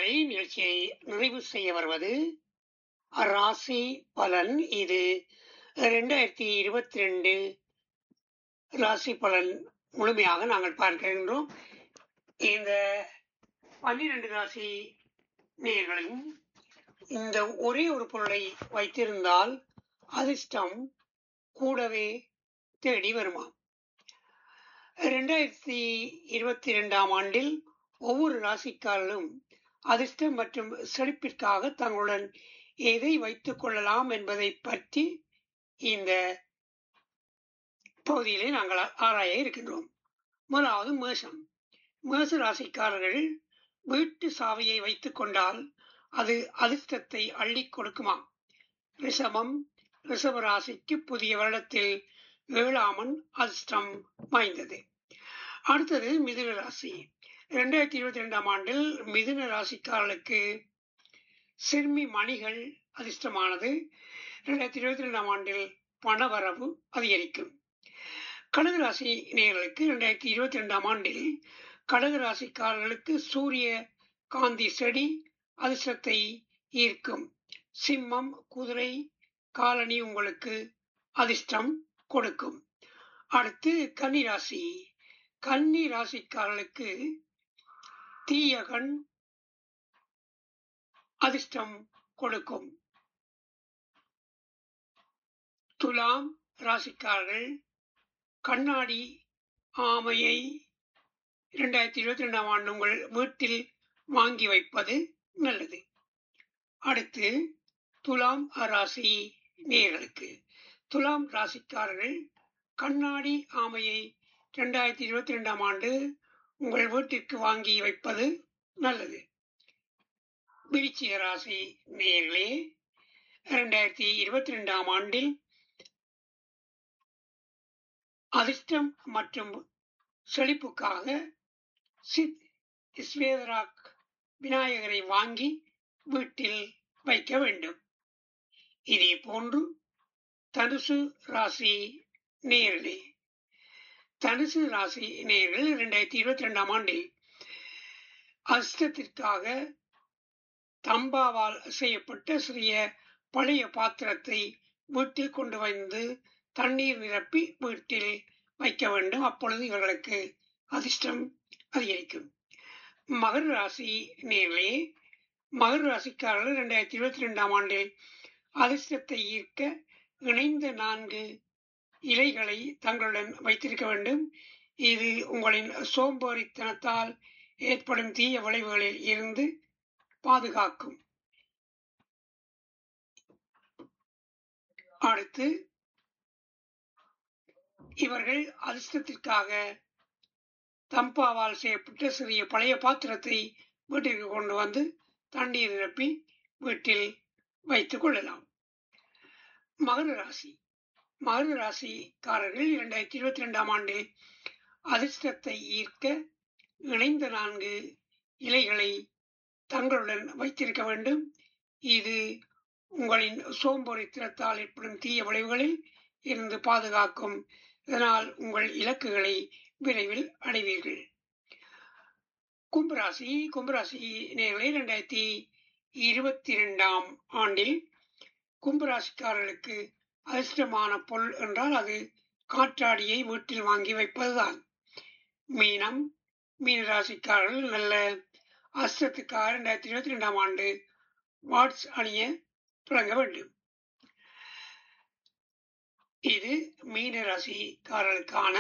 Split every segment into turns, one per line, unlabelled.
நேர்களை நிகழ்ச்சியை நிறைவு செய்ய வருவது ராசி பலன் இது இரண்டாயிரத்தி இருபத்தி ரெண்டு ராசி பலன் முழுமையாக நாங்கள் பார்க்கின்றோம் இந்த பன்னிரண்டு ராசி நேர்களும் இந்த ஒரே ஒரு பொருளை வைத்திருந்தால் அதிர்ஷ்டம் கூடவே தேடி வருமா இரண்டாயிரத்தி இருபத்தி இரண்டாம் ஆண்டில் ஒவ்வொரு ராசிக்காரர்களும் அதிர்ஷ்டம் மற்றும் செழிப்பிற்காக தங்களுடன் எதை வைத்துக் கொள்ளலாம் என்பதை பற்றி இந்த பகுதியிலே நாங்கள் ஆராய இருக்கின்றோம் முதலாவது மேஷம் மேச ராசிக்காரர்கள் வீட்டு சாவியை வைத்துக் கொண்டால் அது அதிர்ஷ்டத்தை அள்ளி கொடுக்குமா ரிஷபம் ரிஷப ராசிக்கு புதிய வருடத்தில் ஏழாமன் அதிர்ஷ்டம் வாய்ந்தது அடுத்தது மிதுன ராசி இரண்டாயிரத்தி இருபத்தி ரெண்டாம் ஆண்டில் மிதுன ராசிக்காரர்களுக்கு சிறுமி மணிகள் அதிர்ஷ்டமானது இரண்டாயிரத்தி இருபத்தி ரெண்டாம் ஆண்டில் பணவரவு அதிகரிக்கும் கடகராசி நேயர்களுக்கு இரண்டாயிரத்தி இருபத்தி ரெண்டாம் ஆண்டில் கடகராசிக்காரர்களுக்கு சூரிய காந்தி செடி அதிர்ஷ்டத்தை ஈர்க்கும் சிம்மம் குதிரை காலனி உங்களுக்கு அதிர்ஷ்டம் கொடுக்கும் அடுத்து கன்னிராசி கன்னி ராசிக்காரர்களுக்கு தீயகன் அதிர்ஷ்டம் கொடுக்கும் துலாம் ராசிக்காரர்கள் கண்ணாடி ஆமையை இரண்டாயிரத்தி இருபத்தி ரெண்டாம் ஆண்டு உங்கள் வீட்டில் வாங்கி வைப்பது நல்லது அடுத்து துலாம் ராசி நேர்களுக்கு துலாம் ராசிக்காரர்கள் கண்ணாடி ஆமையை இரண்டாயிரத்தி இருபத்தி ரெண்டாம் ஆண்டு உங்கள் வீட்டிற்கு வாங்கி வைப்பது நல்லது விருச்சிக ராசி நேர்களே இரண்டாயிரத்தி இருபத்தி ரெண்டாம் ஆண்டில் அதிர்ஷ்டம் மற்றும் செழிப்புக்காக சித் ஸ்வேதராக் விநாயகரை வாங்கி வீட்டில் வைக்க வேண்டும் இதே போன்று தனுசு ராசி நேர்களே தனுசு ராசி நேர்கள் இரண்டாயிரத்தி இருபத்தி ரெண்டாம் ஆண்டில் அஷ்டத்திற்காக தம்பாவால் செய்யப்பட்ட சிறிய பழைய பாத்திரத்தை வீட்டில் கொண்டு வந்து தண்ணீர் நிரப்பி வீட்டில் வைக்க வேண்டும் அப்பொழுது இவர்களுக்கு அதிர்ஷ்டம் அதிகரிக்கும் மகர ராசி நேர்களே மகர ராசிக்காரர்கள் இரண்டாயிரத்தி இருபத்தி ரெண்டாம் ஆண்டில் அதிர்ஷ்டத்தை ஈர்க்க இணைந்த நான்கு இலைகளை தங்களுடன் வைத்திருக்க வேண்டும் இது உங்களின் சோம்பேறித்தனத்தால் ஏற்படும் தீய விளைவுகளில் இருந்து பாதுகாக்கும் அடுத்து இவர்கள் அதிர்ஷ்டத்திற்காக தம்பாவால் செய்யப்பட்ட சிறிய பழைய பாத்திரத்தை வீட்டிற்கு கொண்டு வந்து தண்ணீர் நிரப்பி வீட்டில் வைத்துக் கொள்ளலாம் மகர ராசி மகர ராசிக்காரர்கள் இரண்டாயிரத்தி இருபத்தி ரெண்டாம் ஆண்டில் அதிர்ஷ்டத்தை ஈர்க்க இணைந்த நான்கு இலைகளை தங்களுடன் வைத்திருக்க வேண்டும் இது உங்களின் சோம்பொறித்திரத்தால் ஏற்படும் தீய விளைவுகளில் இருந்து பாதுகாக்கும் இதனால் உங்கள் இலக்குகளை விரைவில் அடைவீர்கள் கும்பராசி கும்பராசி நேர்களை இரண்டாயிரத்தி இருபத்தி ரெண்டாம் ஆண்டில் கும்பராசிக்காரர்களுக்கு அதிர்ஷ்டமான பொருள் என்றால் அது காற்றாடியை வீட்டில் வாங்கி வைப்பதுதான் மீனம் மீன ராசிக்காரர்கள் நல்ல அஸ்தத்துக்காக இரண்டாயிரத்தி இருபத்தி ரெண்டாம் ஆண்டு வாட்ஸ் அணிய தொடங்க வேண்டும் இது மீன ராசிக்காரர்களுக்கான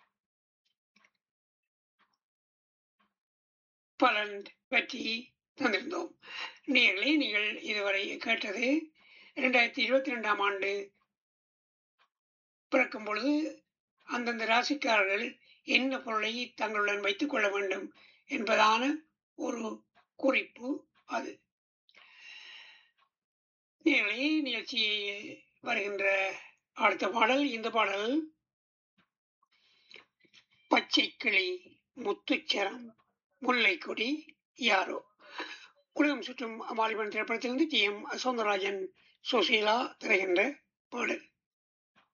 பலன் பற்றி தந்திருந்தோம் நேர்களை நீங்கள் இதுவரை கேட்டது இரண்டாயிரத்தி இருபத்தி ரெண்டாம் ஆண்டு பிறக்கும் பொழுது அந்தந்த ராசிக்காரர்கள் என்ன பொருளை தங்களுடன் வைத்துக் கொள்ள வேண்டும் என்பதான ஒரு குறிப்பு அது நேர்களை நிகழ்ச்சியை வருகின்ற அடுத்த பாடல் இந்த பாடல் பச்சை கிளி முத்துச்சரம் முல்லை கொடி யாரோ உலகம் சுற்றும் வாலிபன் திரைப்படத்திலிருந்து டி எம் சௌந்தரராஜன் சுசீலா திரைகின்ற பாடல்